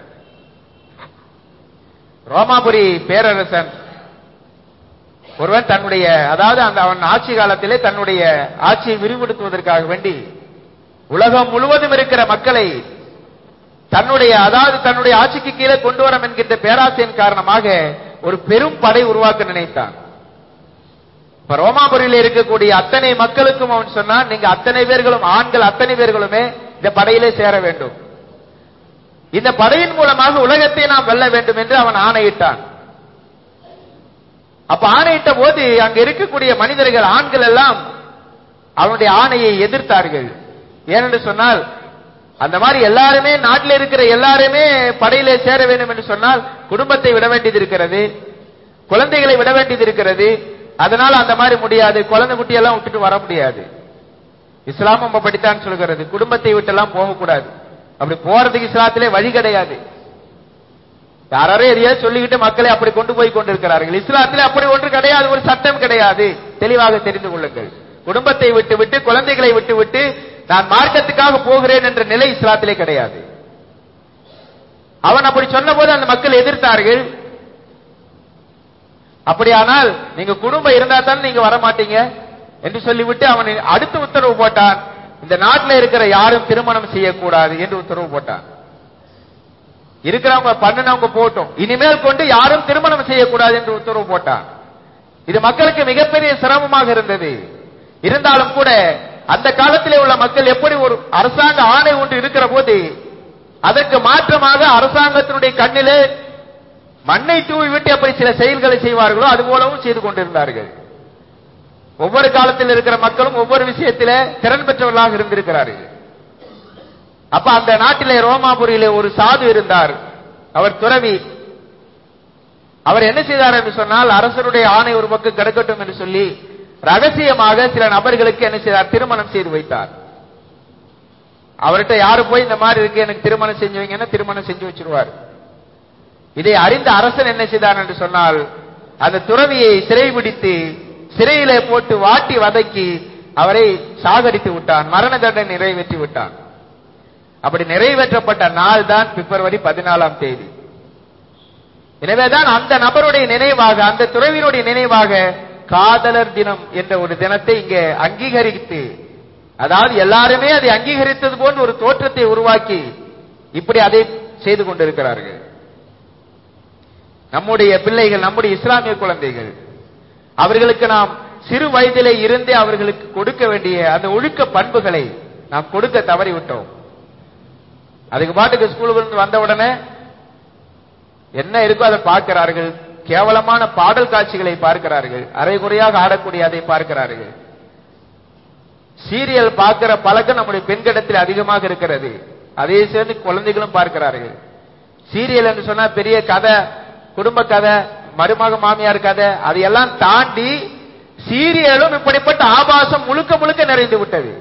ரோமாபுரி பேரரசன் ஒருவன் தன்னுடைய அதாவது அந்த அவன் ஆட்சி காலத்திலே தன்னுடைய ஆட்சியை விரிவுபடுத்துவதற்காக வேண்டி உலகம் முழுவதும் இருக்கிற மக்களை தன்னுடைய அதாவது தன்னுடைய ஆட்சிக்கு கீழே கொண்டு வரம் என்கின்ற பேராசையின் காரணமாக ஒரு பெரும் படை உருவாக்க நினைத்தான் இப்ப ரோமாபுரியில் இருக்கக்கூடிய அத்தனை மக்களுக்கும் அவன் சொன்னான் நீங்க அத்தனை பேர்களும் ஆண்கள் அத்தனை பேர்களுமே இந்த படையிலே சேர வேண்டும் இந்த படையின் மூலமாக உலகத்தை நாம் வெல்ல வேண்டும் என்று அவன் ஆணையிட்டான் அப்ப ஆணையிட்ட போது அங்க இருக்கக்கூடிய மனிதர்கள் ஆண்கள் எல்லாம் அவனுடைய ஆணையை எதிர்த்தார்கள் ஏனென்று சொன்னால் அந்த மாதிரி எல்லாருமே நாட்டில் இருக்கிற எல்லாருமே படையிலே சேர வேண்டும் என்று சொன்னால் குடும்பத்தை விட வேண்டியது இருக்கிறது குழந்தைகளை விட வேண்டியது இருக்கிறது அதனால அந்த மாதிரி முடியாது குழந்தை குட்டியெல்லாம் விட்டுட்டு வர முடியாது இஸ்லாமும் அப்படித்தான் சொல்கிறது குடும்பத்தை விட்டெல்லாம் போகக்கூடாது அப்படி போறதுக்கு இஸ்லாத்திலே வழி கிடையாது யாரோ எதையோ சொல்லிக்கிட்டு மக்களை அப்படி கொண்டு போய் கொண்டிருக்கிறார்கள் இஸ்லாத்திலே அப்படி ஒன்று கிடையாது ஒரு சட்டம் கிடையாது தெளிவாக தெரிந்து கொள்ளுங்கள் குடும்பத்தை விட்டு விட்டு குழந்தைகளை விட்டு விட்டு நான் மார்க்கத்துக்காக போகிறேன் என்ற நிலை இஸ்லாத்திலே கிடையாது அவன் அப்படி சொன்ன போது அந்த மக்கள் எதிர்த்தார்கள் அப்படியானால் நீங்க குடும்பம் இருந்தா தான் நீங்க வர மாட்டீங்க என்று சொல்லிவிட்டு அவன் அடுத்த உத்தரவு போட்டான் இந்த நாட்டில் இருக்கிற யாரும் திருமணம் செய்யக்கூடாது என்று உத்தரவு போட்டான் இருக்கிறவங்க பண்ணினவங்க போட்டோம் இனிமேல் கொண்டு யாரும் திருமணம் செய்யக்கூடாது என்று உத்தரவு போட்டான் இது மக்களுக்கு மிகப்பெரிய சிரமமாக இருந்தது இருந்தாலும் கூட அந்த காலத்திலே உள்ள மக்கள் எப்படி ஒரு அரசாங்க ஆணை ஒன்று இருக்கிற போது அதற்கு மாற்றமாக அரசாங்கத்தினுடைய கண்ணிலே மண்ணை தூவி விட்டு எப்படி சில செயல்களை செய்வார்களோ அது போலவும் செய்து கொண்டிருந்தார்கள் ஒவ்வொரு காலத்தில் இருக்கிற மக்களும் ஒவ்வொரு விஷயத்திலே திறன் பெற்றவர்களாக இருந்திருக்கிறார்கள் அப்ப அந்த நாட்டிலே ரோமாபுரியிலே ஒரு சாது இருந்தார் அவர் துறவி அவர் என்ன செய்தார் என்று சொன்னால் அரசருடைய ஆணை ஒரு பக்கம் கிடக்கட்டும் என்று சொல்லி ரகசியமாக சில நபர்களுக்கு என்ன செய்தார் திருமணம் செய்து வைத்தார் அவர்கிட்ட யாரு போய் இந்த மாதிரி இருக்கு எனக்கு திருமணம் செஞ்சு வைங்கன்னா திருமணம் செஞ்சு வச்சிருவார் இதை அறிந்த அரசன் என்ன செய்தார் என்று சொன்னால் அந்த துறவியை சிறைபிடித்து சிறையிலே போட்டு வாட்டி வதக்கி அவரை சாகடித்து விட்டான் மரண தண்டனை நிறைவேற்றி விட்டான் அப்படி நிறைவேற்றப்பட்ட நாள் தான் பிப்ரவரி பதினாலாம் தேதி எனவேதான் அந்த நபருடைய நினைவாக அந்த துறவினுடைய நினைவாக காதலர் தினம் என்ற ஒரு தினத்தை இங்கே அங்கீகரித்து அதாவது எல்லாருமே அதை அங்கீகரித்தது போன்ற ஒரு தோற்றத்தை உருவாக்கி இப்படி அதை செய்து கொண்டிருக்கிறார்கள் நம்முடைய பிள்ளைகள் நம்முடைய இஸ்லாமிய குழந்தைகள் அவர்களுக்கு நாம் சிறு வயதிலே இருந்தே அவர்களுக்கு கொடுக்க வேண்டிய அந்த ஒழுக்க பண்புகளை நாம் கொடுக்க தவறிவிட்டோம் அதுக்கு பாட்டுக்கு ஸ்கூலுக்கு இருந்து வந்த உடனே என்ன இருக்கோ அதை பார்க்கிறார்கள் கேவலமான பாடல் காட்சிகளை பார்க்கிறார்கள் அரைகுறையாக ஆடக்கூடிய அதை பார்க்கிறார்கள் சீரியல் பார்க்கிற பழக்கம் நம்முடைய பெண்களிடத்தில் அதிகமாக இருக்கிறது அதே சேர்ந்து குழந்தைகளும் பார்க்கிறார்கள் சீரியல் என்று சொன்னா பெரிய கதை குடும்ப கதை மருமக மாமியார் கதை அதையெல்லாம் தாண்டி சீரியலும் இப்படிப்பட்ட ஆபாசம் முழுக்க முழுக்க நிறைந்து விட்டது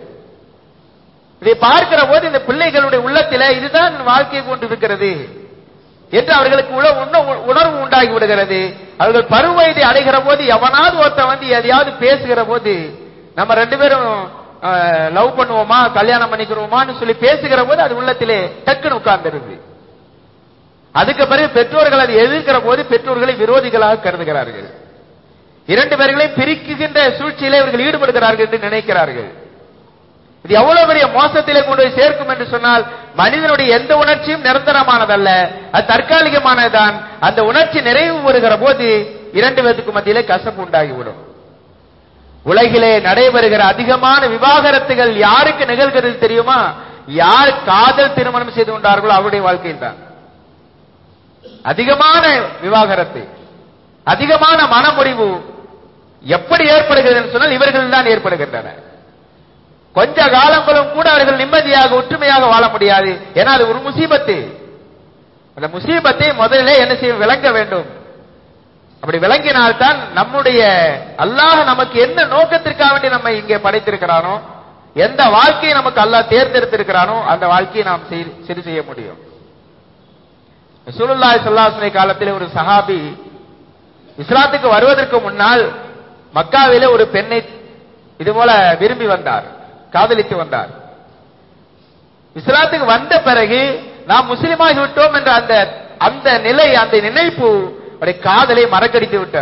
இதை பார்க்கிற போது இந்த பிள்ளைகளுடைய உள்ளத்தில இதுதான் வாழ்க்கை கொண்டு இருக்கிறது என்று அவர்களுக்கு உண- உண- உணர்வு உண்டாகி விடுகிறது அவர்கள் பருவ வயதை அடைகிற போது எவனாவது ஒருத்தன் வந்து எதையாவது பேசுகிற போது நம்ம ரெண்டு பேரும் லவ் பண்ணுவோமா கல்யாணம் பண்ணிக்கிறோமான்னு சொல்லி பேசுகிற போது அது உள்ளத்திலே டக்குன்னு உட்கார்ந்துருது அதுக்கு பிறகு பெற்றோர்கள் அதை எதிர்க்கிற போது பெற்றோர்களை விரோதிகளாக கருதுகிறார்கள் இரண்டு பேர்களையும் பிரிக்குகின்ற சூழ்ச்சியிலே இவர்கள் ஈடுபடுகிறார்கள் என்று நினைக்கிறார்கள் இது எவ்வளவு பெரிய மோசத்திலே கொண்டு போய் சேர்க்கும் என்று சொன்னால் மனிதனுடைய எந்த உணர்ச்சியும் நிரந்தரமானதல்ல அது தற்காலிகமானதுதான் அந்த உணர்ச்சி நிறைவு வருகிற போது இரண்டு பேருக்கு மத்தியிலே கசப்பு உண்டாகிவிடும் உலகிலே நடைபெறுகிற அதிகமான விவாகரத்துகள் யாருக்கு நிகழ்கிறது தெரியுமா யார் காதல் திருமணம் செய்து கொண்டார்களோ அவருடைய வாழ்க்கையில் தான் அதிகமான விவாகரத்து அதிகமான மனமுறிவு எப்படி ஏற்படுகிறது என்று சொன்னால் இவர்கள் தான் ஏற்படுகின்றன கொஞ்ச காலங்களும் கூட அவர்கள் நிம்மதியாக ஒற்றுமையாக வாழ முடியாது ஏன்னா அது ஒரு முசீபத்து அந்த முசீபத்தை முதலிலே என்ன செய்ய விளங்க வேண்டும் அப்படி விளங்கினால்தான் நம்முடைய அல்லாஹ் நமக்கு என்ன நோக்கத்திற்காக வேண்டி நம்ம இங்கே படைத்திருக்கிறானோ எந்த வாழ்க்கையை நமக்கு அல்லாஹ் தேர்ந்தெடுத்திருக்கிறானோ அந்த வாழ்க்கையை நாம் செய்- சரி செய்ய முடியும் ரசூலுல்லாஹி ஸல்லல்லாஹு அலைஹி காலத்திலே ஒரு சஹாபி இஸ்லாத்துக்கு வருவதற்கு முன்னால் மக்காவிலே ஒரு பெண்ணை இதுபோல விரும்பி வந்தார் காதலித்து வந்தார் இஸ்லாத்துக்கு வந்த பிறகு நாம் முஸ்லிமாகி விட்டோம் என்ற அந்த அந்த நிலை அந்த நினைப்பு அவருடைய காதலை மறக்கடித்து விட்டன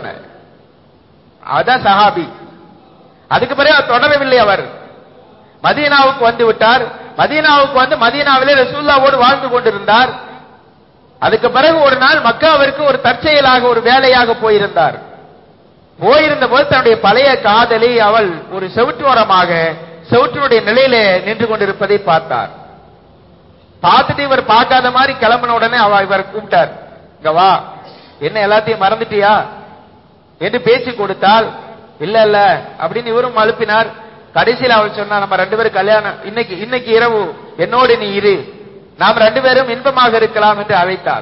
அதான் சஹாபி அதுக்கு பிறகு அவர் தொடரவில்லை அவர் மதீனாவுக்கு வந்து விட்டார் மதீனாவுக்கு வந்து மதீனாவிலே ரசூல்லாவோடு வாழ்ந்து கொண்டிருந்தார் அதுக்கு பிறகு ஒரு நாள் மக்காவிற்கு ஒரு தற்செயலாக ஒரு வேலையாக போயிருந்தார் போயிருந்த போது தன்னுடைய பழைய காதலி அவள் ஒரு செவுற்றோரமாக செவுற்றினுடைய நிலையிலே நின்று கொண்டிருப்பதை பார்த்தார் பார்த்துட்டு இவர் பார்க்காத மாதிரி கிளம்பின உடனே அவ இவர் கூப்பிட்டார் இங்க வா என்ன எல்லாத்தையும் மறந்துட்டியா என்று பேச்சு கொடுத்தால் இல்ல இல்ல அப்படின்னு இவரும் அழுப்பினார் கடைசியில் அவள் சொன்னா நம்ம ரெண்டு பேரும் கல்யாணம் இன்னைக்கு இன்னைக்கு இரவு என்னோடு நீ இரு நாம் ரெண்டு பேரும் இன்பமாக இருக்கலாம் என்று அழைத்தாள்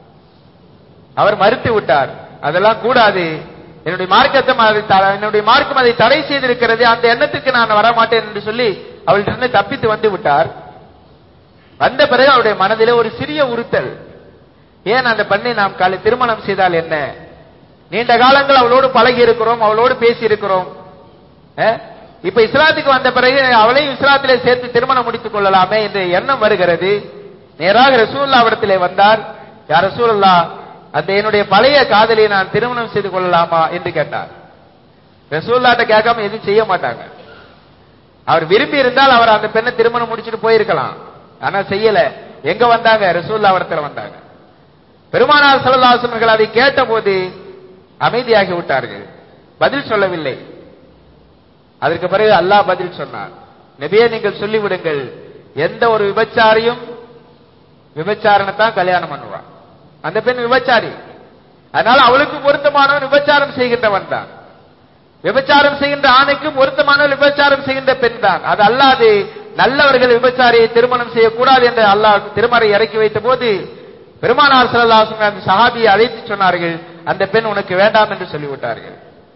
அவர் மறுத்து விட்டார் அதெல்லாம் கூடாது என்னுடைய மார்க்கத்தை அதை த- என்னுடைய மார்க்கம் அதை தடை செய்திருக்கிறது அந்த எண்ணத்துக்கு நான் வரமாட்டேன் என்று சொல்லி அவளிடம் தப்பித்து வந்து விட்டார் வந்த பிறகு அவருடைய மனதிலே ஒரு சிறிய உறுத்தல் ஏன் அந்த பெண்ணை நாம் காலை திருமணம் செய்தால் என்ன நீண்ட காலங்கள் அவளோடு பழகி இருக்கிறோம் அவளோடு பேசி இருக்கிறோம் அஹ்? இப்ப இஸ்லாத்துக்கு வந்த பிறகு அவளையும் இஸ்லாத்திலே சேர்த்து திருமணம் முடித்துக் கொள்ளலாமே என்ற எண்ணம் வருகிறது நேராக ரசூல்லா இடத்திலே வந்தார் யார் ரசூலுல்லா அந்த என்னுடைய பழைய காதலியை நான் திருமணம் செய்து கொள்ளலாமா என்று கேட்டார் ரசூல்லாட்ட கேட்காம எதுவும் செய்ய மாட்டாங்க அவர் விரும்பி இருந்தால் அவர் அந்த பெண்ணை திருமணம் முடிச்சுட்டு போயிருக்கலாம் ஆனா செய்யல எங்க வந்தாங்க ரசூல்லா இடத்துல வந்தாங்க பெருமானார் ஸல்லல்லாஹு அவர்கள் அதை கேட்டபோது அமைதியாகி விட்டார்கள் பதில் சொல்லவில்லை அதற்கு பிறகு அல்லாஹ் பதில் சொன்னார் நபியே நீங்கள் சொல்லிவிடுங்கள் எந்த ஒரு விபச்சாரியும் விபச்சாரனை தான் கல்யாணம் பண்ணுவான் அந்த பெண் விபச்சாரி அதனால அவளுக்கு பொருத்தமானவன் விபச்சாரம் செய்கின்றவன் தான் விபச்சாரம் செய்கின்ற ஆணைக்கும் பொருத்தமானவன் விபச்சாரம் செய்கின்ற பெண் தான் அது அல்லாது நல்லவர்கள் விபச்சாரியை திருமணம் செய்யக்கூடாது என்று அல்லாஹ் திருமறை இறக்கி வைத்த போது பெருமானார் ஸல்லல்லாஹு அந்த சஹாபியை அழைத்து சொன்னார்கள் அந்த பெண் உனக்கு வேண்டாம் என்று சொல்லிவிட்டார்கள்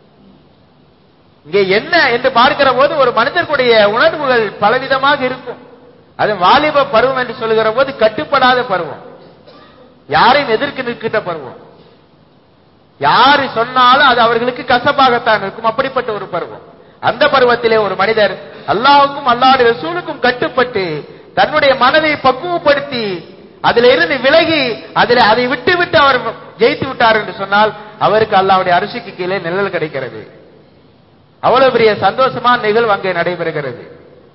இங்கே என்ன என்று பார்க்கிற போது ஒரு மனிதர்களுடைய உணர்வுகள் பலவிதமாக இருக்கும் அது வாலிப பருவம் என்று சொல்லுகிற போது கட்டுப்படாத பருவம் யாரையும் எதிர்த்து நிற்கின்ற பருவம் யாரு சொன்னாலும் அது அவர்களுக்கு கசப்பாகத்தான் இருக்கும் அப்படிப்பட்ட ஒரு பருவம் அந்த பருவத்திலே ஒரு மனிதர் அல்லாஹ்வுக்கும் அல்லாஹ்வுடைய ரசூலுக்கும் கட்டுப்பட்டு தன்னுடைய மனதை பக்குவப்படுத்தி அதில இருந்து விலகி அதில் அதை விட்டு விட்டு அவர் ஜெயித்து விட்டார் என்று சொன்னால் அவருக்கு அல்லாஹ்வுடைய அரிசிக்கு கீழே நிழல் கிடைக்கிறது அவ்வளவு பெரிய சந்தோஷமான நிகழ்வு அங்கே நடைபெறுகிறது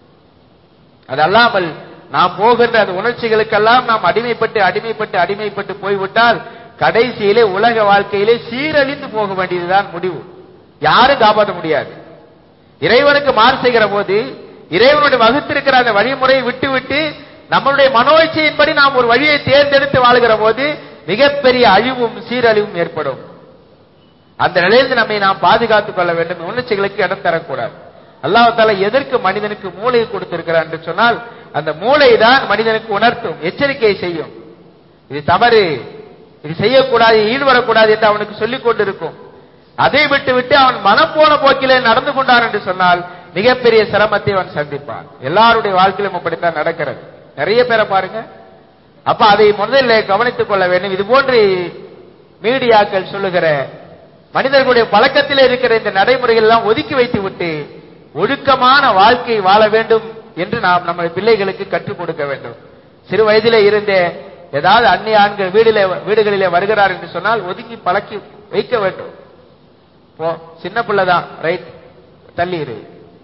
அது அல்லாமல் நாம் போகின்ற அந்த உணர்ச்சிகளுக்கெல்லாம் நாம் அடிமைப்பட்டு அடிமைப்பட்டு அடிமைப்பட்டு போய்விட்டால் கடைசியிலே உலக வாழ்க்கையிலே சீரழிந்து போக வேண்டியதுதான் முடிவு யாரும் காப்பாற்ற முடியாது இறைவனுக்கு மாறு செய்கிற போது இறைவனுடைய வகுத்திருக்கிற அந்த வழிமுறையை விட்டு விட்டு நம்மளுடைய மனோச்சையின்படி நாம் ஒரு வழியை தேர்ந்தெடுத்து வாழ்கிற போது மிகப்பெரிய அழிவும் சீரழிவும் ஏற்படும் அந்த நிலையிலிருந்து நம்மை நாம் பாதுகாத்துக் கொள்ள வேண்டும் உணர்ச்சிகளுக்கு இடம் தரக்கூடாது அல்லாஹால எதற்கு மனிதனுக்கு மூளையை கொடுத்திருக்கிறார் என்று சொன்னால் அந்த மூளை தான் மனிதனுக்கு உணர்த்தும் எச்சரிக்கை செய்யும் இது தவறு இது செய்யக்கூடாது ஈடுபடக்கூடாது என்று அவனுக்கு சொல்லிக் கொண்டிருக்கும் அதை விட்டு விட்டு அவன் மனம் போன போக்கிலே நடந்து கொண்டான் என்று சொன்னால் மிகப்பெரிய சிரமத்தை அவன் சந்திப்பான் எல்லாருடைய வாழ்க்கையிலும் அப்படித்தான் நடக்கிறது நிறைய பேரை பாருங்க அப்ப அதை முதல்ல கவனித்துக் கொள்ள வேண்டும் இது போன்று மீடியாக்கள் சொல்லுகிற மனிதர்களுடைய பழக்கத்தில் இருக்கிற இந்த நடைமுறைகள் எல்லாம் ஒதுக்கி வைத்து விட்டு ஒழுக்கமான வாழ்க்கை வாழ வேண்டும் என்று நாம் நம்ம பிள்ளைகளுக்கு கற்றுக் கொடுக்க வேண்டும் சிறு வயதிலே இருந்தே ஏதாவது அந்நிய ஆண்கள் வீடிலே வீடுகளிலே வருகிறார் என்று சொன்னால் ஒதுங்கி பழக்கி வைக்க வேண்டும் போ சின்ன பிள்ளைதான் ரைட் தள்ளி இரு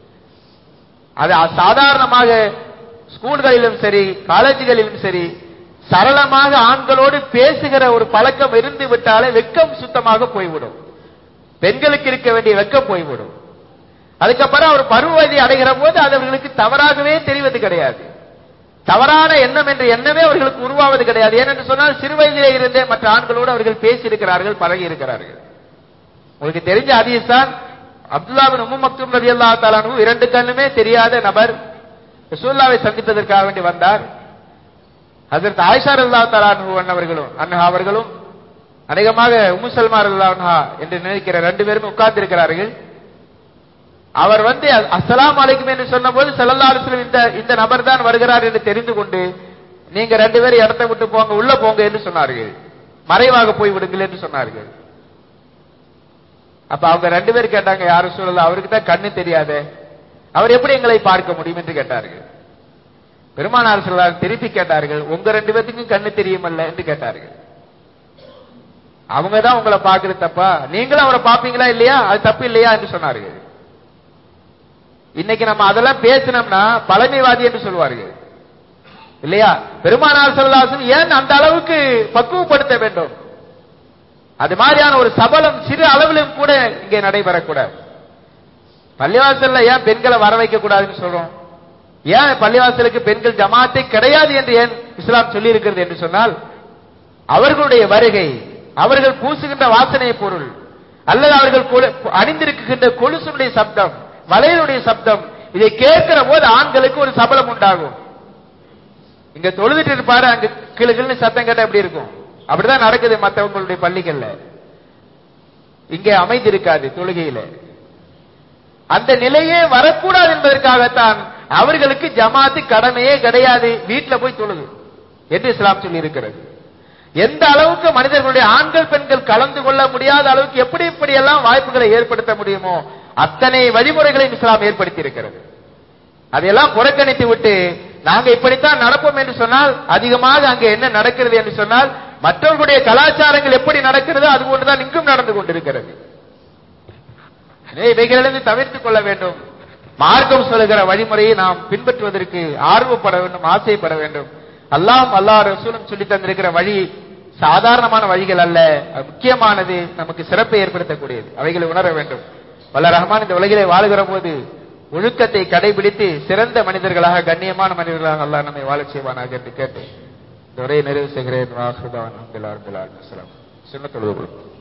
அது சாதாரணமாக ஸ்கூல்களிலும் சரி காலேஜுகளிலும் சரி சரளமாக ஆண்களோடு பேசுகிற ஒரு பழக்கம் இருந்து விட்டாலே வெக்கம் சுத்தமாக போய்விடும் பெண்களுக்கு இருக்க வேண்டிய வெக்கம் போய்விடும் அதுக்கப்புறம் அவர் பருவவதி அடைகிற போது அது அவர்களுக்கு தவறாகவே தெரிவது கிடையாது தவறான எண்ணம் என்ற எண்ணமே அவர்களுக்கு உருவாவது கிடையாது ஏனென்று சொன்னால் சிறு வயதிலே இருந்தே மற்ற ஆண்களோடு அவர்கள் பேசி இருக்கிறார்கள் பழகி இருக்கிறார்கள் உங்களுக்கு தெரிஞ்ச ஹதீஸ் தான் அப்துல்லா பின் உம்மு மக்தூம் ரலியல்லாஹு தஆலா அன்ஹு இரண்டு கண்ணுமே தெரியாத நபர் ரசூலுல்லாவை சந்திப்பதற்காக வேண்டி வந்தார் ஹஜரத் ஆயிஷா ரலியல்லாஹு தஆலா அன்ஹு அவர்களும் அன்ஹா அவர்களும் அநேகமாக உம்மு சல்மா ரலியல்லாஹு அன்ஹா என்று நினைக்கிற ரெண்டு பேரும் உட்கார்ந்து இருக்கிறார்கள் அவர் வந்து அஸ்ஸலாமு அலைக்கும் என்று சொன்னபோது ஸல்லல்லாஹு அலைஹி வஸல்லம் இந்த இந்த நபர் தான் வருகிறார் என்று தெரிந்து கொண்டு நீங்க ரெண்டு பேரும் இடத்தை விட்டு போங்க உள்ள போங்க என்று சொன்னார்கள் மறைவாக போய் விடுங்கள் என்று சொன்னார்கள் அப்ப அவங்க ரெண்டு பேர் கேட்டாங்க யாரும் சொல்லல அவருக்கு தான் கண்ணு தெரியாதே அவர் எப்படி எங்களை பார்க்க முடியும் என்று கேட்டார்கள் பெருமானார் சொல்லார் திருப்பி கேட்டார்கள் உங்க ரெண்டு பேர்த்துக்கும் கண்ணு தெரியுமல்ல என்று கேட்டார்கள் அவங்க தான் உங்களை பார்க்கறது தப்பா நீங்களும் அவரை பார்ப்பீங்களா இல்லையா அது தப்பு இல்லையா என்று சொன்னார்கள் இன்னைக்கு நம்ம அதெல்லாம் பேசினோம்னா பழமைவாதி என்று சொல்வார்கள் இல்லையா பெருமானார் சொல்லாசம் ஏன் அந்த அளவுக்கு பக்குவப்படுத்த வேண்டும் அது மாதிரியான ஒரு சபலம் சிறு அளவிலும் கூட இங்கே நடைபெறக்கூடாது பள்ளிவாசல்ல ஏன் பெண்களை வர வைக்க கூடாதுன்னு சொல்றோம் ஏன் பள்ளிவாசலுக்கு பெண்கள் ஜமாத்தே கிடையாது என்று ஏன் இஸ்லாம் சொல்லி இருக்கிறது என்று சொன்னால் அவர்களுடைய வருகை அவர்கள் பூசுகின்ற வாசனை பொருள் அல்லது அவர்கள் கொலு- அணிந்திருக்கின்ற கொலுசுடைய சப்தம் வளையலுடைய சப்தம் இதை கேட்கிற போது ஆண்களுக்கு ஒரு சபலம் உண்டாகும் இங்க தொழுதுட்டு இருப்பாரு அங்க கிளு கிளுன்னு சத்தம் கேட்டா எப்படி இருக்கும் அப்படிதான் நடக்குது மற்றவங்களுடைய பள்ளிகள்ல இங்கே அமைந்திருக்காது தொழுகையில அந்த நிலையே வரக்கூடாது என்பதற்காகத்தான் அவர்களுக்கு ஜமாத்து கடமையே கிடையாது வீட்டுல போய் தொழுது என்று இஸ்லாம் சொல்லி இருக்கிறது எந்த அளவுக்கு மனிதர்களுடைய ஆண்கள் பெண்கள் கலந்து கொள்ள முடியாத அளவுக்கு எப்படி இப்படி எல்லாம் வாய்ப்புகளை ஏற்படுத்த முடியுமோ அத்தனை வழிமுறைகளையும் இஸ்லாம் ஏற்படுத்தி இருக்கிறது அதையெல்லாம் புறக்கணித்து விட்டு நாங்க இப்படித்தான் நடப்போம் என்று சொன்னால் அதிகமாக அங்கே என்ன நடக்கிறது என்று சொன்னால் மற்றவர்களுடைய கலாச்சாரங்கள் எப்படி நடக்கிறதோ அது போன்றுதான் இங்கும் நடந்து கொண்டிருக்கிறது எனவே இவைகளிலிருந்து தவிர்த்துக் கொள்ள வேண்டும் மார்க்கம் சொல்லுகிற வழிமுறையை நாம் பின்பற்றுவதற்கு ஆர்வப்பட வேண்டும் ஆசைப்பட வேண்டும் அல்லாஹ் அல்லாஹ் ரசூலும் சொல்லி தந்திருக்கிற வழி சாதாரணமான வழிகள் அல்ல அது முக்கியமானது நமக்கு சிறப்பை ஏற்படுத்தக்கூடியது அவைகளை உணர வேண்டும் வல்ல ரஹ்மான் இந்த உலகிலே வாழுகிற போது ஒழுக்கத்தை கடைபிடித்து சிறந்த மனிதர்களாக கண்ணியமான மனிதர்களாக அல்லாஹ் நம்மை வாழச் செய்வானாக என்று கேட்டு இந்த உரையை நிறைவு செய்கிறேன் வாசுதான் அப்துல்லா அப்துல்லா அஸ்லாம் சின்ன தொழுது